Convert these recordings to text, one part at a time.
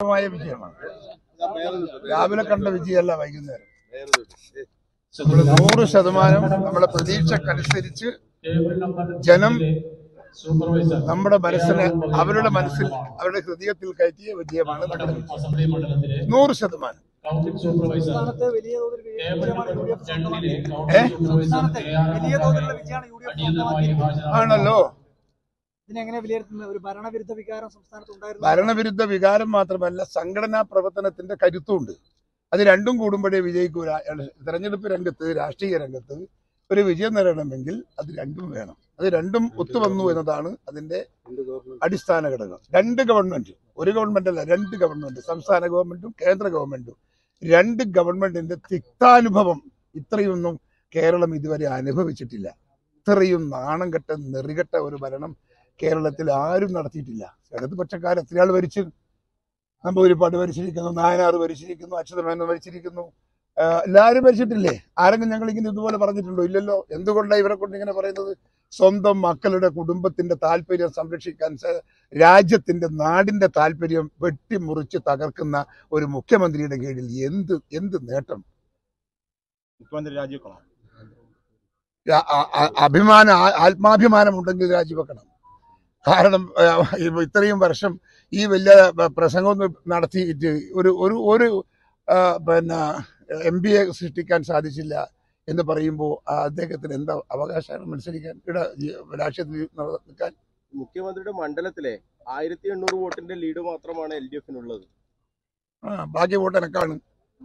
മായ വിജയമാണ് രാവിലെ കണ്ട വിജയമല്ല വൈകുന്നേരം നമ്മള് നൂറ് ശതമാനം നമ്മളെ പ്രതീക്ഷക്കനുസരിച്ച് ജനം നമ്മുടെ മനസ്സിനെ അവരുടെ മനസ്സിൽ അവരുടെ ഹൃദയത്തിൽ കയറ്റിയ വിജയമാണ് നമ്മുടെ വിജയം. നൂറ് ശതമാനം സംസ്ഥാനത്ത് വലിയ തോതിൽ വിജയമാണ് യു ഡി എഫ് സ്വന്തമാക്കിയിരിക്കുന്നത്. ഏ സംസ്ഥാനത്ത് വലിയ തോതിലുള്ള വിജയമാണ് യു ഡി എഫ് സ്വന്തമാക്കിയിരിക്കുന്നത്. ആണല്ലോ ഇതിനെങ്ങനെ വിലയിരുത്തുന്നത് ഒരു ഭരണവിരുദ്ധ വികാരം സംസ്ഥാനത്ത് ഉണ്ടായിരുന്നു ഭരണവിരുദ്ധ വികാരം മാത്രമല്ല സംഘടനാ പ്രവർത്തനത്തിന്റെ കരുത്തുണ്ട് അത് രണ്ടും കൂടുമ്പോഴേ വിജയിക്കൂല തെരഞ്ഞെടുപ്പ് രംഗത്ത് രാഷ്ട്രീയ രംഗത്ത് ഒരു വിജയം നേടണമെങ്കിൽ അത് രണ്ടും വേണം അത് രണ്ടും ഒത്തുവന്നു എന്നതാണ് അതിന്റെ അടിസ്ഥാന ഘടകം രണ്ട് ഗവൺമെന്റ് ഒരു ഗവൺമെന്റ് അല്ല രണ്ട് ഗവൺമെന്റ് സംസ്ഥാന ഗവൺമെന്റും കേന്ദ്ര ഗവൺമെന്റും രണ്ട് ഗവൺമെന്റിന്റെ തിക്താനുഭവം ഇത്രയൊന്നും കേരളം ഇതുവരെ അനുഭവിച്ചിട്ടില്ല ഇത്രയും നാണം കെട്ട നെറികെട്ട ഒരു ഭരണം കേരളത്തിൽ ആരും നടത്തിയിട്ടില്ല ഇടതുപക്ഷക്കാർ എത്രയാൾ ഭരിച്ചു നമ്പൂരിപ്പാട് ഭരിച്ചിരിക്കുന്നു നായനാർ ഭരിച്ചിരിക്കുന്നു അച്യുതമേനോൻ ഭരിച്ചിരിക്കുന്നു ആ, എല്ലാവരും ഭരിച്ചിട്ടില്ലേ ആരെങ്കിലും ഞങ്ങൾ ഇങ്ങനെ ഇതുപോലെ പറഞ്ഞിട്ടുണ്ടോ ഇല്ലല്ലോ എന്തുകൊണ്ടാണ് ഇവരെ കൊണ്ട് ഇങ്ങനെ പറയുന്നത് സ്വന്തം മക്കളുടെ കുടുംബത്തിന്റെ താല്പര്യം സംരക്ഷിക്കാൻ സ- രാജ്യത്തിന്റെ നാടിന്റെ താല്പര്യം വെട്ടിമുറിച്ച് തകർക്കുന്ന ഒരു മുഖ്യമന്ത്രിയുടെ കീഴിൽ എന്ത് എന്ത് നേട്ടം മുഖ്യമന്ത്രി രാജിവെക്കണം ആ- ആ- ആ- അഭിമാന ആ- ആത്മാഭിമാനം ഉണ്ടെങ്കിൽ രാജിവെക്കണം കാരണം ആ, ഇപ്പൊ ഇത്രയും വർഷം ഈ വലിയ പ്രസംഗമൊന്നും നടത്തിയിട്ട് ഒരു ഒരു ഒരു ആ, പിന്നെ എം ബി എ സൃഷ്ടിക്കാൻ സാധിച്ചില്ല എന്ന് പറയുമ്പോൾ അദ്ദേഹത്തിന് എന്താ അവകാശമാണ് മത്സരിക്കാൻ ഇവിടെ ഈ രാഷ്ട്രീയത്തിൽ നിൽക്കാൻ മുഖ്യമന്ത്രിയുടെ മണ്ഡലത്തിലെ ആയിരത്തി എണ്ണൂറ് വോട്ടിന്റെ ലീഡ് മാത്രമാണ് എൽ ഡി എഫിനുള്ളത് ആ ബാക്കി വോട്ട് എനക്കാണ്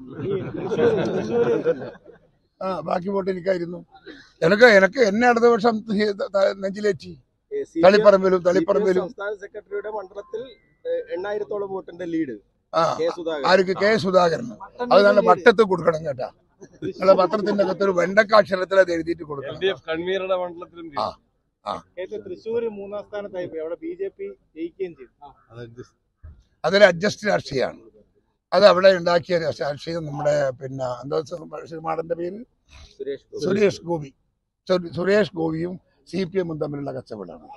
ആ ബാക്കി വോട്ട് എനിക്കായിരുന്നു എനക്ക് എനക്ക് എന്നെ അടുത്ത വർഷം നെഞ്ചിലേറ്റി ഏ, സി പി എം തളിപ്പറമ്പിലും സി പി എം തളിപ്പറമ്പിലും സംസ്ഥാന സെക്രട്ടറിയുടെ മണ്ഡലത്തിൽ ഏ, എണ്ണായിരത്തോളം വോട്ടിന്റെ ലീഡ് ആ കെ സുധാകരൻ ആർക്ക് കെ സുധാകരന് അത് നല്ല വട്ടത്ത് കൊടുക്കണം കേട്ടാ നിങ്ങളെ പത്രത്തിന്റെ അകത്ത് ഒരു വെണ്ടക്കാക്ഷരത്തിൽ അത് എഴുതിയിട്ട് എൽ കൊടുക്കണം ഡി എഫ് കൺവീനറുടെ മണ്ഡലത്തിലും ആ. തൃശ്ശൂർ മൂന്നാം സ്ഥാനത്തായി പോയി അവിടെ ബി ജെ പി ജയിക്കുകയും ചെയ്തു അതൊരു അഡ്ജസ്റ്റ് രാഷ്ട്രീയമാണ് അത് അവിടെ ഉണ്ടാക്കിയ രാഷ്ട്രീയം നമ്മുടെ പിന്നെ എന്താ ശ്രീമാടന്റെ പേര് സുരേഷ് ഗോപി. സുരേഷ് ഗോപി സു- സുരേഷ് ഗോപിയും സി പി എമ്മും തമ്മിലുള്ള കച്ചവടമാണ്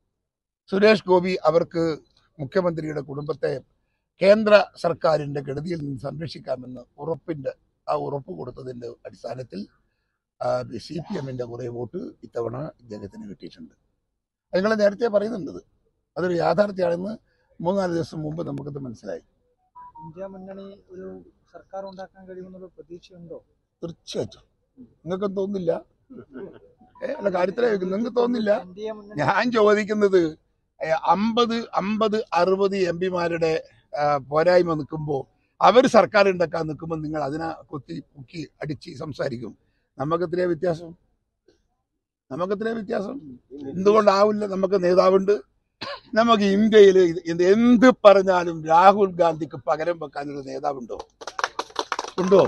സുരേഷ് ഗോപി അവർക്ക് മുഖ്യമന്ത്രിയുടെ കുടുംബത്തെ കേന്ദ്ര സർക്കാരിന്റെ കെടുതിയിൽ നിന്ന് സംരക്ഷിക്കാമെന്ന് ഉറപ്പിന്റെ ആ ഉറപ്പ് കൊടുത്തതിന്റെ അടിസ്ഥാനത്തിൽ സി പി എമ്മിന്റെ കുറെ വോട്ട് ഇത്തവണ ഇദ്ദേഹത്തിന് കിട്ടിയിട്ടുണ്ട് അത് നിങ്ങൾ നേരത്തെ പറയുന്നുണ്ട് ഇത്. അതൊരു യാഥാർത്ഥ്യമാണെന്ന് മൂന്നാല് ദിവസം മുമ്പ് നമുക്കത് മനസ്സിലായി ഇന്ത്യ മുന്നണി ഒരു സർക്കാർ ഉണ്ടാക്കാൻ കഴിയുമെന്നുള്ള പ്രതീക്ഷയുണ്ടോ തീർച്ചയായിട്ടും നിങ്ങൾക്കും തോന്നില്ല ഏ, അല്ല കാര്യത്തിലേ നിങ്ങൾക്ക് തോന്നില്ല എൻ ഡി എ മുന്നണി ഞാൻ ചോദിക്കുന്നത് ഏ, അമ്പത് അമ്പത് അറുപത് എം പിമാരുടെ പോരായ്മ നിൽക്കുമ്പോൾ അവർ സർക്കാർ ഉണ്ടാക്കാൻ നിൽക്കുമ്പോൾ നിങ്ങൾ അതിനെ കുത്തി മുക്കി അടിച്ച് സംസാരിക്കും നമുക്കെത്രയാ വ്യത്യാസം നമുക്കെത്രയാ വ്യത്യാസം എന്തുകൊണ്ടാവില്ല നമുക്ക് നേതാവുണ്ട് നമുക്ക് ഇന്ത്യയിൽ ഇത് എന്ത് പറഞ്ഞാലും രാഹുൽ ഗാന്ധിക്ക് പകരം വെക്കാനൊരു നേതാവുണ്ടോ ഉണ്ടോ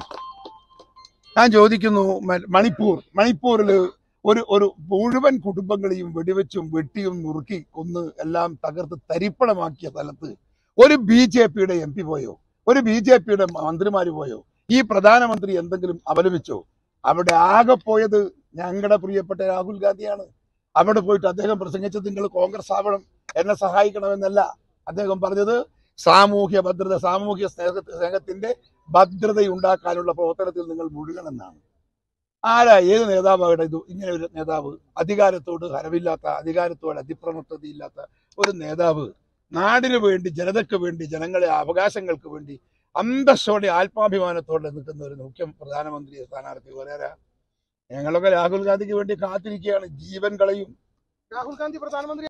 ഞാൻ ചോദിക്കുന്നു മ- മണിപ്പൂർ മണിപ്പൂരിൽ ഒരു ഒരു മുഴുവൻ കുടുംബങ്ങളെയും വെടിവെച്ചും വെട്ടിയും നുറുക്കി കൊന്ന് എല്ലാം തകർത്ത് തരിപ്പണമാക്കിയ സ്ഥലത്ത് ഒരു ബി ജെ പിയുടെ എം പി പോയോ ഒരു ബി ജെ പിയുടെ മന്ത്രിമാര് പോയോ ഈ പ്രധാനമന്ത്രി എന്തെങ്കിലും അപലപിച്ചോ അവിടെ ആകെ പോയത് ഞങ്ങളുടെ പ്രിയപ്പെട്ട രാഹുൽ ഗാന്ധിയാണ് അവിടെ പോയിട്ട് അദ്ദേഹം പ്രസംഗിച്ചത് നിങ്ങൾ കോൺഗ്രസ് ആവണം എന്നെ സഹായിക്കണമെന്നല്ല അദ്ദേഹം പറഞ്ഞത് സാമൂഹ്യ ഭദ്രത സാമൂഹ്യ സ്നേഹ സ്നേഹത്തിന്റെ ഭദ്രത ഉണ്ടാക്കാനുള്ള പ്രവർത്തനത്തിൽ നിങ്ങൾ മുഴുകണമെന്നാണ് ആരാ ഏത് നേതാവാകട്ടെ ഇത് ഇങ്ങനെ ഒരു നേതാവ് അധികാരത്തോട് ഹരവില്ലാത്ത അധികാരത്തോട് അതിപ്രമത്തതയില്ലാത്ത ഒരു നേതാവ് നാടിനു വേണ്ടി ജനതയ്ക്ക് വേണ്ടി ജനങ്ങളെ അവകാശങ്ങൾക്ക് വേണ്ടി അന്തസ്സോടെ ആത്മാഭിമാനത്തോടെ നിൽക്കുന്ന ഒരു മുഖ്യ പ്രധാനമന്ത്രി സ്ഥാനാർത്ഥി വരാരാ ഞങ്ങളൊക്കെ രാഹുൽ ഗാന്ധിക്ക് വേണ്ടി കാത്തിരിക്കുകയാണ് ജീവൻ കളയും രാഹുൽ ഗാന്ധി പ്രധാനമന്ത്രി